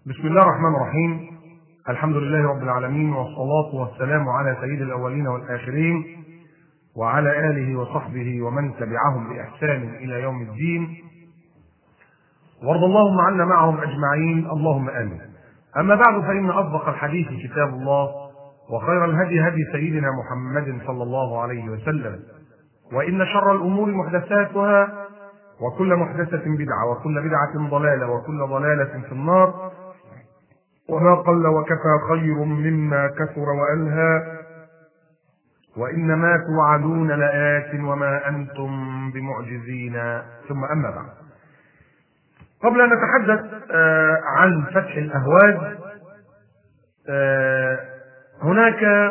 بسم الله الرحمن الرحيم الحمد لله رب العالمين والصلاة والسلام على سيد الأولين والآخرين وعلى آله وصحبه ومن تبعهم بإحسان إلى يوم الدين وارض اللهم عنا معهم أجمعين اللهم آمين أما بعد فإن أصدق الحديث كتاب الله وخير الهدي هدي سيدنا محمد صلى الله عليه وسلم وإن شر الأمور محدثاتها وكل محدثة بدعة وكل بدعة ضلالة وكل ضلالة في النار وما قل وكفى خير مما كثر وألهى وإنما توعدون لآت وما أنتم بمعجزين ثم أما بعد قبل أن نتحدث عن فتح الأهواز هناك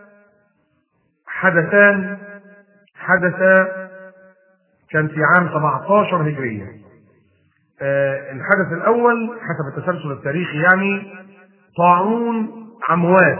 حدثان حدثا كان في عام 17 هجرية الحدث الأول حسب التسلسل التاريخي يعني طاعون عمواس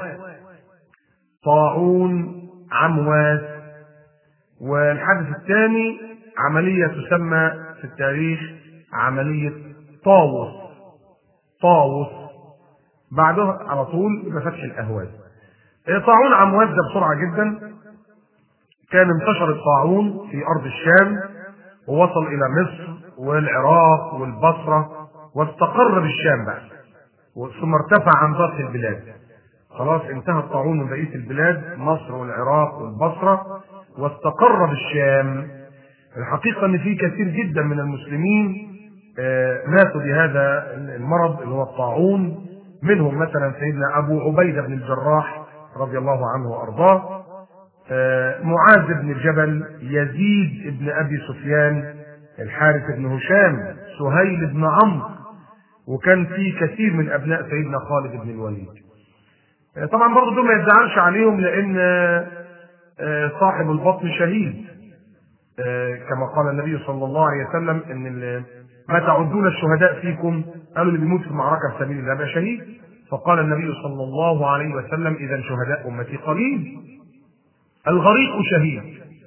طاعون عمواس والحدث الثاني عملية تسمى في التاريخ عملية طاووس طاووس بعدها على طول بفتح الأهواز طاعون عمواس ده بسرعة جدا كان انتشر الطاعون في أرض الشام ووصل إلى مصر والعراق والبصرة واستقر بالشام بقى ثم ارتفع عن ضغط البلاد خلاص انتهى الطاعون من بقية البلاد مصر والعراق والبصرة واستقر بالشام الحقيقة ان في كثير جدا من المسلمين ماتوا بهذا المرض اللي هو الطاعون منهم مثلا سيدنا ابو عبيده بن الجراح رضي الله عنه وارضاه معاذ بن جبل يزيد بن ابي سفيان الحارث بن هشام سهيل بن عمرو وكان في كثير من ابناء سيدنا خالد بن الوليد طبعا برضه دول ما يتزعلش عليهم لان صاحب البطن شهيد كما قال النبي صلى الله عليه وسلم ان ما تعدون الشهداء فيكم قالوا اللي بيموت في المعركه في سبيل الله ده شهيد فقال النبي صلى الله عليه وسلم اذا شهداء امتي قليل الغريق شهيد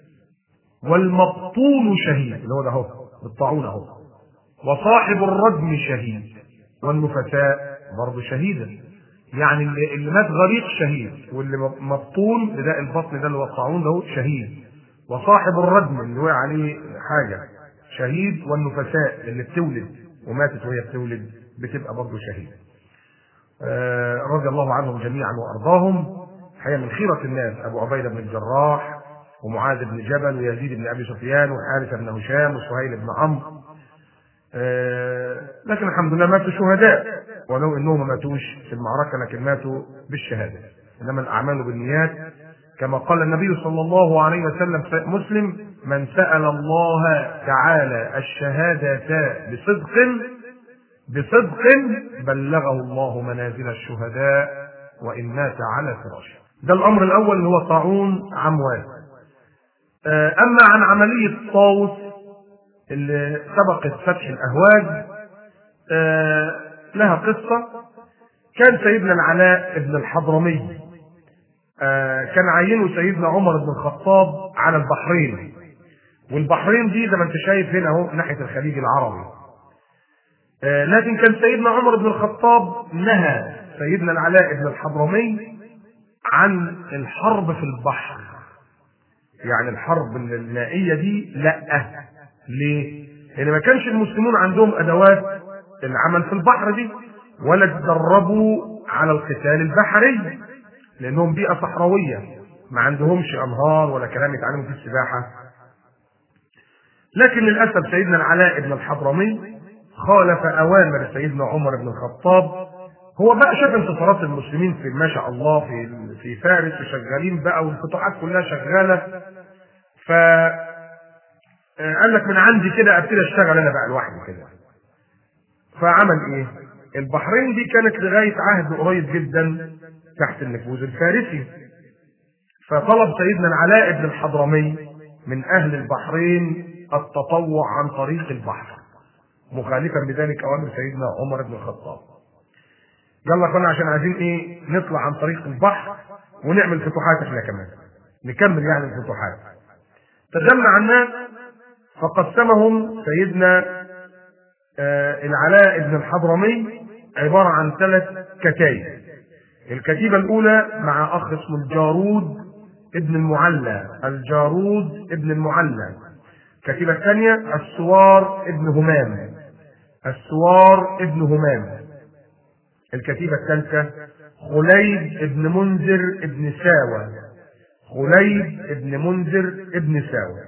والمبطون شهيد اللي هو ده اهو الطاعون اهو وصاحب الردم شهيد والنفساء برضه شهيدا يعني اللي, اللي مات غريق شهيد واللي مبطون لداء البطن ده اللي هو الطاعون ده شهيد وصاحب الردم اللي وقع عليه حاجه شهيد والنفساء اللي بتولد وماتت وهي بتولد بتبقى برضه شهيد آه رضي الله عنهم جميعا وارضاهم حقيقه من خيره الناس ابو عبيده بن الجراح ومعاذ بن جبل ويزيد بن ابي سفيان وحارثه بن هشام وسهيل بن عمرو آه لكن الحمد لله ماتوا شهداء ولو انهم ما ماتوش في المعركه لكن ماتوا بالشهاده انما الاعمال بالنيات كما قال النبي صلى الله عليه وسلم في مسلم من سال الله تعالى الشهاده بصدق بصدق بلغه الله منازل الشهداء وان مات على فراشه ده الامر الاول اللي هو طاعون عمواس آه اما عن عمليه طاووس اللي سبقت فتح الاهواز آه لها قصه كان سيدنا العلاء بن الحضرمي آه كان عينه سيدنا عمر بن الخطاب على البحرين والبحرين دي زي ما انت شايف هنا اهو ناحيه الخليج العربي آه لكن كان سيدنا عمر بن الخطاب نهى سيدنا العلاء بن الحضرمي عن الحرب في البحر يعني الحرب المائيه دي لا ليه؟ لان ما كانش المسلمون عندهم ادوات العمل في البحر دي ولا تدربوا على القتال البحري لانهم بيئه صحراويه ما عندهمش انهار ولا كلام يتعلموا فيه السباحه لكن للاسف سيدنا العلاء بن الحضرمي خالف اوامر سيدنا عمر بن الخطاب هو بقى شاف انتصارات المسلمين في ما شاء الله في في فارس وشغالين بقى والفتوحات كلها شغاله ف قال لك من عندي كده ابتدي اشتغل انا بقى لوحدي كده فعمل ايه؟ البحرين دي كانت لغايه عهد قريب جدا تحت النفوذ الفارسي فطلب سيدنا العلاء بن الحضرمي من اهل البحرين التطوع عن طريق البحر مخالفا بذلك اوامر سيدنا عمر بن الخطاب يلا كنا عشان عايزين ايه نطلع عن طريق البحر ونعمل فتوحات احنا كمان نكمل يعني الفتوحات تجمع الناس فقسمهم سيدنا آه العلاء بن الحضرمي عبارة عن ثلاث كتايب الكتيبة الأولى مع أخ اسمه الجارود ابن المعلى الجارود ابن المعلى الكتيبة الثانية السوار ابن همام السوار ابن همام الكتيبة الثالثة خليد ابن منذر ابن ساوى خليد ابن منذر ابن ساوى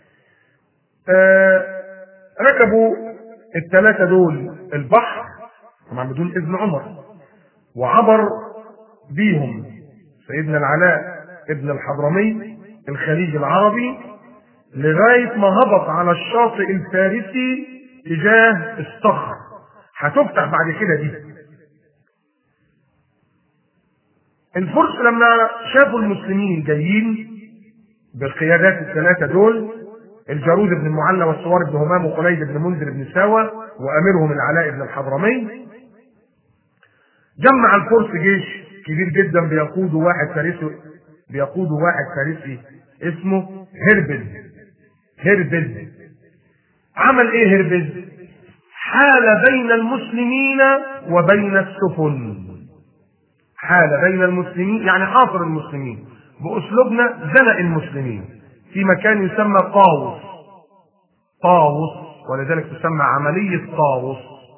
آه ركبوا الثلاثة دول البحر طبعا بدون إذن عمر وعبر بيهم سيدنا العلاء ابن الحضرمي الخليج العربي لغاية ما هبط على الشاطئ الفارسي تجاه الصخر هتفتح بعد كده دي الفرس لما شافوا المسلمين جايين بالقيادات الثلاثة دول الجارود بن المعلى والسوار بن همام وخليد بن منذر بن ساوى واميرهم العلاء بن الحضرمي جمع الفرس جيش كبير جدا بيقوده واحد فارسي بيقوده واحد فارسي اسمه هربز هربز عمل ايه هربز حال بين المسلمين وبين السفن حال بين المسلمين يعني حاصر المسلمين باسلوبنا زنق المسلمين في مكان يسمى طاوس طاوس ولذلك تسمى عملية طاوس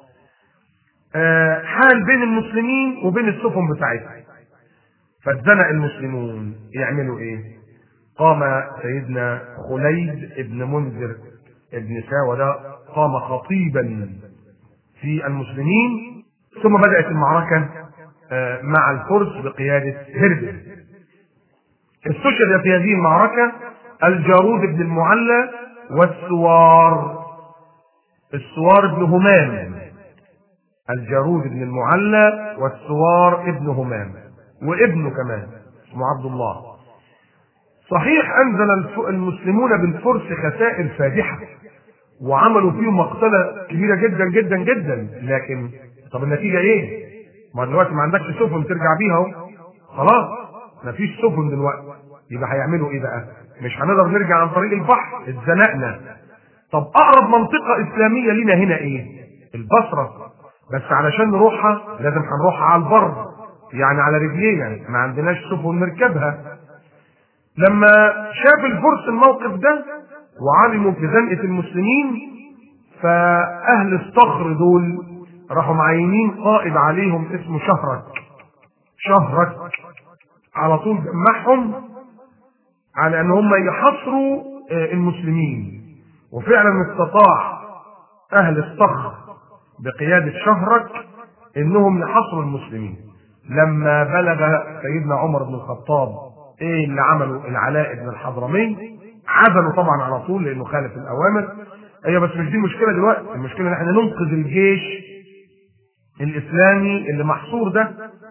آه حال بين المسلمين وبين السفن بتاعتها فاتزنق المسلمون يعملوا ايه قام سيدنا خليد ابن منذر ابن ساوى ده قام خطيبا في المسلمين ثم بدأت المعركة آه مع الفرس بقيادة هربل استشهد في هذه المعركة الجارود بن المعلى والسوار السوار بن همام الجارود بن المعلى والسوار ابن همام وابنه كمان اسمه عبد الله صحيح انزل المسلمون بالفرس خسائر فادحه وعملوا فيهم مقتله كبيره جدا جدا جدا لكن طب النتيجه ايه؟ ما دلوقتي ما عندكش سفن ترجع بيها اهو خلاص ما فيش سفن دلوقتي يبقى هيعملوا ايه بقى؟ مش هنقدر نرجع عن طريق البحر اتزنقنا طب اقرب منطقه اسلاميه لنا هنا ايه؟ البصره بس علشان نروحها لازم هنروحها على البر يعني على رجلينا ما عندناش سفن نركبها لما شاف الفرس الموقف ده وعلموا بزنقة المسلمين فأهل الصخر دول راحوا معينين قائد عليهم اسمه شهرك شهرك على طول جمعهم على ان هم يحصروا المسلمين وفعلا استطاع اهل الصخر بقيادة شهرك انهم يحصروا المسلمين لما بلغ سيدنا عمر بن الخطاب ايه اللي عمله العلاء بن الحضرمي عزلوا طبعا على طول لانه خالف الاوامر هي بس مش دي المشكله دلوقتي المشكله ان احنا ننقذ الجيش الاسلامي اللي محصور ده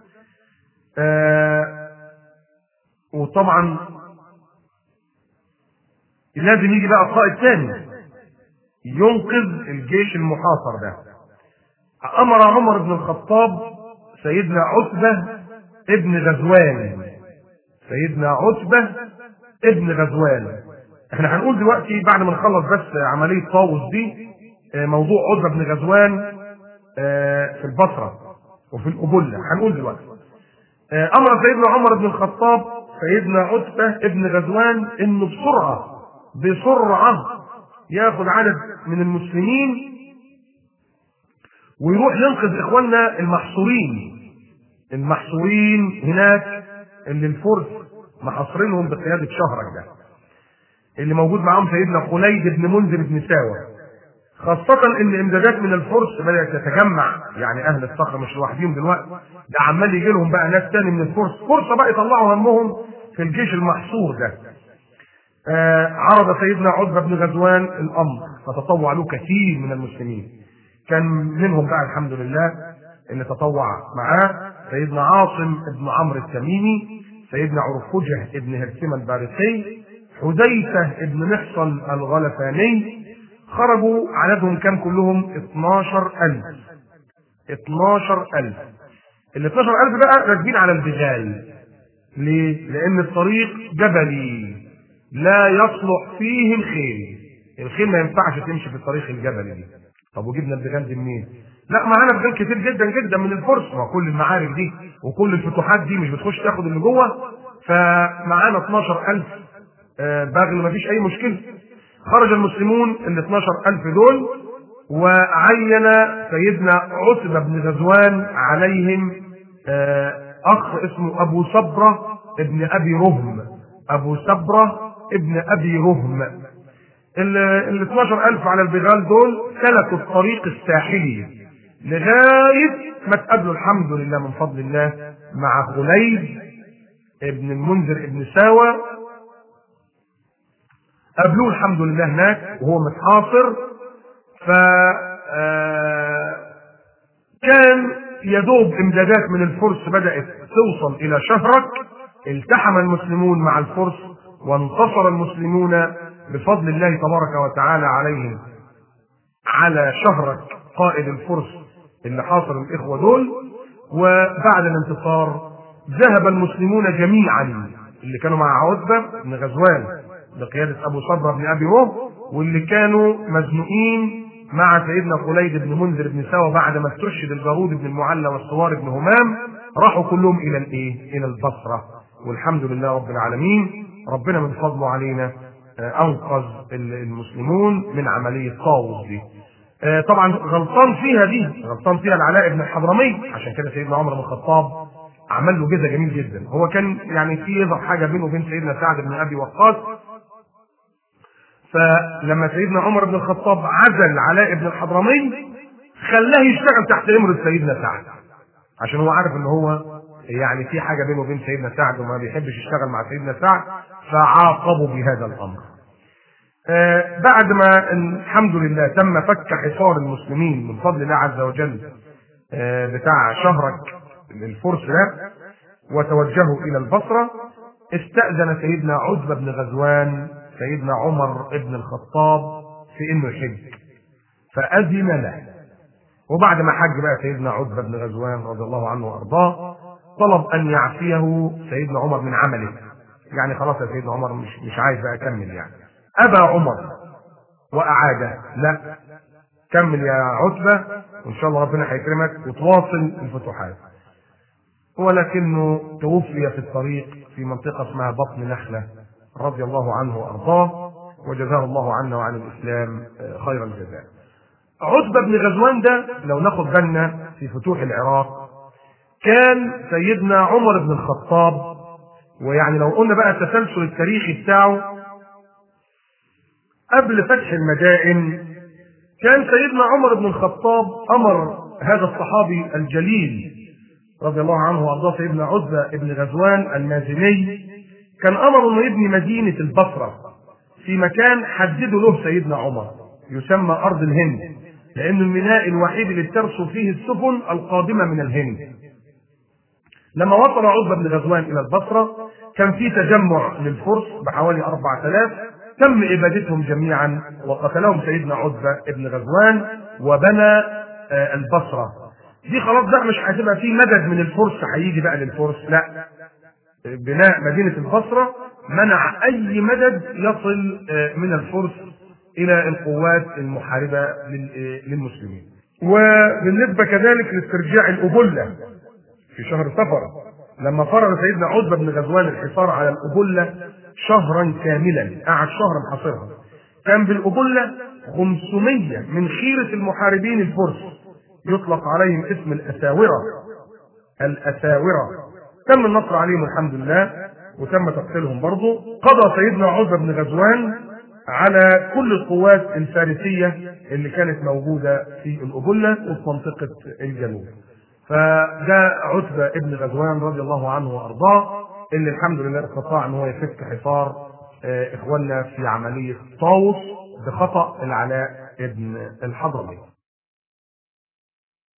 آه وطبعا لازم يجي بقى قائد ثاني ينقذ الجيش المحاصر ده امر عمر بن الخطاب سيدنا عتبه ابن غزوان سيدنا عتبه ابن غزوان احنا هنقول دلوقتي بعد ما نخلص بس عمليه طاووس دي موضوع عتبه بن غزوان في البصره وفي القبله هنقول دلوقتي امر سيدنا عمر بن الخطاب سيدنا عتبه ابن غزوان انه بسرعه بسرعه ياخذ عدد من المسلمين ويروح ينقذ اخواننا المحصورين المحصورين هناك اللي الفرس محاصرينهم بقياده شهرك ده اللي موجود معاهم سيدنا خليد بن منذر بن ساوى خاصة ان امدادات من الفرس بدأت تتجمع يعني اهل الصخر مش لوحدهم دلوقتي ده عمال يجي لهم بقى ناس تاني من الفرس فرصة بقى يطلعوا همهم في الجيش المحصور ده آه عرض سيدنا عتبة بن غزوان الامر فتطوع له كثير من المسلمين كان منهم بقى الحمد لله اللي تطوع معاه سيدنا عاصم بن عمرو التميمي سيدنا عرفجه بن هرسمة البارسي حذيفة بن محصن الغلفاني خرجوا عددهم كام كلهم 12000 12000 ال 12000 بقى راكبين على البغال ليه؟ لأن الطريق جبلي لا يصلح فيه الخيل الخيل ما ينفعش تمشي في الطريق الجبلي دي طب وجبنا البغال دي منين؟ لا معانا بغال كتير جدا جدا من الفرس ما كل المعارك دي وكل الفتوحات دي مش بتخش تاخد اللي جوه فمعانا 12000 آه، بغل ما فيش اي مشكله خرج المسلمون ال 12000 دول وعين سيدنا عتبه بن غزوان عليهم آه، اخ اسمه ابو صبره ابن ابي رهم ابو صبره ابن ابي رهم ال 12000 على البغال دول سلكوا الطريق الساحلي لغايه ما تقابلوا الحمد لله من فضل الله مع خليد ابن المنذر ابن ساوى قابلوه الحمد لله هناك وهو متحاصر ف آه، كان يدوب امدادات من الفرس بدات توصل الى شهرك التحم المسلمون مع الفرس وانتصر المسلمون بفضل الله تبارك وتعالى عليهم على شهرك قائد الفرس اللي حاصر الاخوه دول وبعد الانتصار ذهب المسلمون جميعا اللي كانوا مع عتبه بن غزوان بقياده ابو صبره بن ابي روح واللي كانوا مزنوقين مع سيدنا خليد بن منذر بن سوا بعد ما استشهد الجارود بن المعلى والصوار بن همام راحوا كلهم الى الايه؟ الى البصره والحمد لله رب العالمين ربنا من فضله علينا آه، انقذ المسلمون من عمليه طاووس دي. آه، طبعا غلطان فيها دي غلطان فيها العلاء بن الحضرمي عشان كده سيدنا عمر بن الخطاب عمل له جزء جميل جدا هو كان يعني في يظهر حاجه بينه وبين سيدنا سعد بن ابي وقاص فلما سيدنا عمر بن الخطاب عزل علاء بن الحضرمي خلاه يشتغل تحت امرة سيدنا سعد عشان هو عارف ان هو يعني في حاجه بينه وبين سيدنا سعد وما بيحبش يشتغل مع سيدنا سعد فعاقبه بهذا الامر. آه بعد ما الحمد لله تم فك حصار المسلمين من فضل الله عز وجل آه بتاع شهرك الفرس ده وتوجهوا الى البصره استأذن سيدنا عتبة بن غزوان سيدنا عمر بن الخطاب في انه يحج فأذن له وبعد ما حج بقى سيدنا عتبة بن غزوان رضي الله عنه وارضاه طلب ان يعفيه سيدنا عمر من عمله يعني خلاص يا سيدنا عمر مش مش عايز بقى اكمل يعني ابى عمر واعاده لا كمل يا عتبة وان شاء الله ربنا هيكرمك وتواصل الفتوحات ولكنه توفي في الطريق في منطقة اسمها بطن نخلة رضي الله عنه وأرضاه وجزاه الله عنا وعن الإسلام خير الجزاء عتبة بن غزوان ده لو ناخد بالنا في فتوح العراق كان سيدنا عمر بن الخطاب ويعني لو قلنا بقى التسلسل التاريخي بتاعه قبل فتح المدائن كان سيدنا عمر بن الخطاب امر هذا الصحابي الجليل رضي الله عنه وارضاه سيدنا عتبه بن غزوان المازني كان امر انه يبني مدينه البصره في مكان حدده له سيدنا عمر يسمى ارض الهند لأن الميناء الوحيد اللي بترسو فيه السفن القادمة من الهند لما وصل عتبة بن غزوان إلى البصرة كان في تجمع للفرس بحوالي 4000 تم إبادتهم جميعا وقتلهم سيدنا عتبة بن غزوان وبنى آه البصرة دي خلاص بقى مش هتبقى في مدد من الفرس هيجي بقى للفرس لا بناء مدينة البصرة منع أي مدد يصل آه من الفرس الى القوات المحاربه للمسلمين. وبالنسبه كذلك لاسترجاع الابله في شهر صفر لما فرض سيدنا عتبه بن غزوان الحصار على الابله شهرا كاملا قعد شهر محاصرها. كان بالابله 500 من خيره المحاربين الفرس يطلق عليهم اسم الاساوره الاساوره تم النصر عليهم الحمد لله وتم تقتيلهم برضه قضى سيدنا عتبه بن غزوان على كل القوات الفارسية اللي كانت موجودة في الأبلة وفي منطقة الجنوب فجاء عتبة ابن غزوان رضي الله عنه وأرضاه اللي الحمد لله استطاع أن هو يفك حصار إخواننا في عملية طاووس بخطأ العلاء ابن الحضرمي